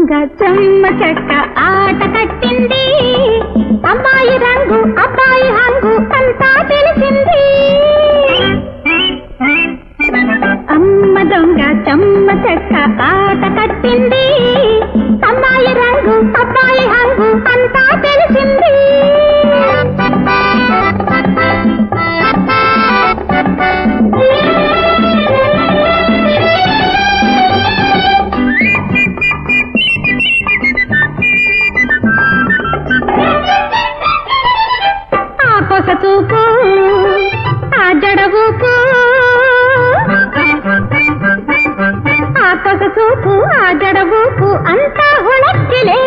దొంగ చెమ్మ చెక్క ఆట కట్టింది అమ్మాయి రంగు అబ్బాయి హంగు అంతా తెలిసింది అమ్మ దొంగ చెమ్మ చెక్క ఆట కట్టింది అమ్మాయి రంగు అబ్బాయి హంగు అంతా తెలిసింది ఆ కొస చూపు ఆ జడబూపు ఆ కొస చూపు ఆ జడబూపు అంతా హుళక్కిలే